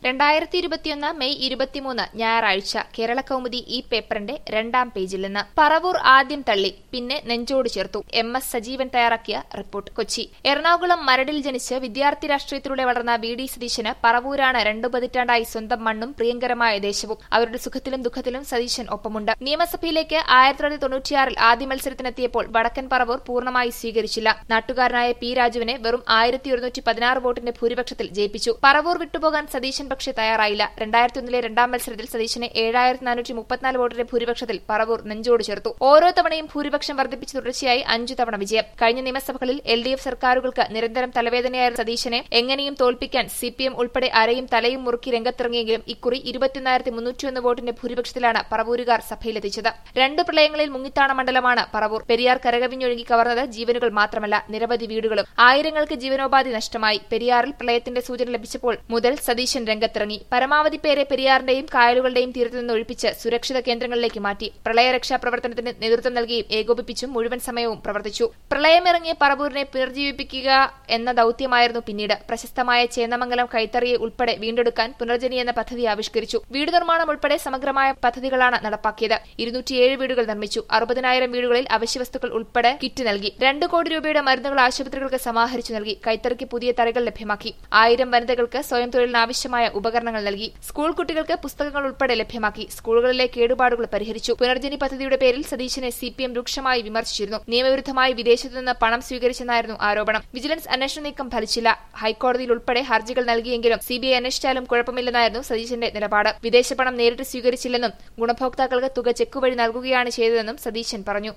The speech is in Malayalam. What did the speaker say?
രണ്ടായിരത്തി ഇരുപത്തിയൊന്ന് മെയ് ഇരുപത്തിമൂന്ന് ഞായറാഴ്ച കേരള കൗമുദി ഈ പേപ്പറിന്റെ രണ്ടാം പേജിൽ നിന്ന് പറവൂർ ആദ്യം തള്ളി പിന്നെ നെഞ്ചോട് ചേർത്തു എം എസ് സജീവൻ തയ്യാറാക്കിയ റിപ്പോർട്ട് കൊച്ചി എറണാകുളം മരടിൽ ജനിച്ച് വിദ്യാർത്ഥി രാഷ്ട്രീയത്തിലൂടെ വളർന്ന വി ഡി സതീശന് പറവൂരാണ് രണ്ടു പതിറ്റാണ്ടായി സ്വന്തം മണ്ണും പ്രിയങ്കരമായ ദേശവും അവരുടെ സുഖത്തിലും ദുഃഖത്തിലും സതീശൻ ഒപ്പമുണ്ട് നിയമസഭയിലേക്ക് ആയിരത്തി തൊള്ളായിരത്തി തൊണ്ണൂറ്റിയാറിൽ ആദ്യ മത്സരത്തിനെത്തിയപ്പോൾ വടക്കൻ പറവൂർ പൂർണ്ണമായി സ്വീകരിച്ചില്ല നാട്ടുകാരനായ പി രാജുവിനെ വെറും ആയിരത്തി ഒരുന്നൂറ്റി പതിനാറ് വോട്ടിന്റെ ഭൂരിപക്ഷത്തിൽ ജയിപ്പിച്ചു പറവൂർ വിട്ടുപോകാൻ സതീശൻ പക്ഷേ തയ്യാറായില്ല രണ്ടായിരത്തി ഒന്നിലെ രണ്ടാം മത്സരത്തിൽ സതീശനെ ഏഴായിരത്തി നാനൂറ്റി മുപ്പത്തിനാല് വോട്ടിന്റെ ഭൂരിപക്ഷത്തിൽ പറവൂർ നെഞ്ചോട് ചേർത്തു ഓരോ തവണയും ഭൂരിപക്ഷം വർദ്ധിപ്പിച്ച് തുടർച്ചയായി അഞ്ചു തവണ വിജയം കഴിഞ്ഞ നിയമസഭകളിൽ എൽ ഡി എഫ് സർക്കാരുകൾക്ക് നിരന്തരം തലവേദനയായിരുന്ന സതീശനെ എങ്ങനെയും തോൽപ്പിക്കാൻ സി പി എം ഉൾപ്പെടെ അരയും തലയും മുറുക്കി രംഗത്തിറങ്ങിയെങ്കിലും ഇക്കുറി ഇരുപത്തിയൊന്നായിരത്തി മുന്നൂറ്റിയൊന്ന് വോട്ടിന്റെ ഭൂരിപക്ഷത്തിലാണ് പറവൂരുകാർ സഭയിലെത്തിച്ചത് രണ്ട് പ്രളയങ്ങളിൽ മുങ്ങിത്താണ മണ്ഡലമാണ് പറവൂർ പെരിയാർ കരകവിഞ്ഞൊഴുകി കവർന്നത് ജീവനുകൾ മാത്രമല്ല നിരവധി വീടുകളും ആയിരങ്ങൾക്ക് ജീവനോപാധി നഷ്ടമായി പെരിയാറിൽ പ്രളയത്തിന്റെ സൂചന ലഭിച്ചപ്പോൾ മുതൽ സതീശൻ രംഗത്തിറങ്ങി പരമാവധി പേരെ പെരിയാറിന്റെയും കായലുകളുടെയും തീരത്തു നിന്ന് ഒഴിപ്പിച്ച് സുരക്ഷിത കേന്ദ്രങ്ങളിലേക്ക് മാറ്റി പ്രളയരക്ഷാ പ്രവർത്തനത്തിന് നേതൃത്വം നൽകിയും ഏകോപിപ്പിച്ചും മുഴുവൻ സമയവും പ്രവർത്തിച്ചു പ്രളയമിറങ്ങിയ പറവൂരിനെ പുനർജീവിപ്പിക്കുക എന്ന ദൌത്യമായിരുന്നു പിന്നീട് പ്രശസ്തമായ ചേന്നമംഗലം കൈത്തറിയെ ഉൾപ്പെടെ വീണ്ടെടുക്കാൻ പുനർജനി എന്ന പദ്ധതി ആവിഷ്കരിച്ചു വീട് നിർമ്മാണം ഉൾപ്പെടെ സമഗ്രമായ പദ്ധതികളാണ് നടപ്പാക്കിയത് ഇരുന്നൂറ്റിയേഴ് വീടുകൾ നിർമ്മിച്ചു അറുപതിനായിരം വീടുകളിൽ അവശ്യവസ്തുക്കൾ ഉൾപ്പെടെ കിറ്റ് നൽകി രണ്ട് കോടി രൂപയുടെ മരുന്നുകൾ ആശുപത്രികൾക്ക് സമാഹരിച്ചു നൽകി കൈത്തറിക്ക് പുതിയ തറകൾ ലഭ്യമാക്കി ആയിരം വനിതകൾക്ക് സ്വയം തൊഴിലിനാവശ്യമായ ഉപകരണങ്ങൾ നൽകി സ്കൂൾ കുട്ടികൾക്ക് പുസ്തകങ്ങൾ ഉൾപ്പെടെ ലഭ്യമാക്കി സ്കൂളുകളിലെ കേടുപാടുകൾ പരിഹരിച്ചു പുനർജനി പദ്ധതിയുടെ പേരിൽ സതീശനെ സി പി എം രൂക്ഷമായി വിമർശിച്ചിരുന്നു നിയമവിരുദ്ധമായി വിദേശത്തുനിന്ന് പണം സ്വീകരിച്ചെന്നായിരുന്നു ആരോപണം വിജിലൻസ് അന്വേഷണ നീക്കം ഫലിച്ചില്ല ഹൈക്കോടതിയിൽ ഉൾപ്പെടെ ഹർജികൾ നൽകിയെങ്കിലും സിബിഐ അന്വേഷിച്ചാലും കുഴപ്പമില്ലെന്നായിരുന്നു സതീശന്റെ നിലപാട് വിദേശ പണം നേരിട്ട് സ്വീകരിച്ചില്ലെന്നും ഗുണഭോക്താക്കൾക്ക് തുക ചെക്ക് വഴി നൽകുകയാണ് ചെയ്തതെന്നും സതീശൻ പറഞ്ഞു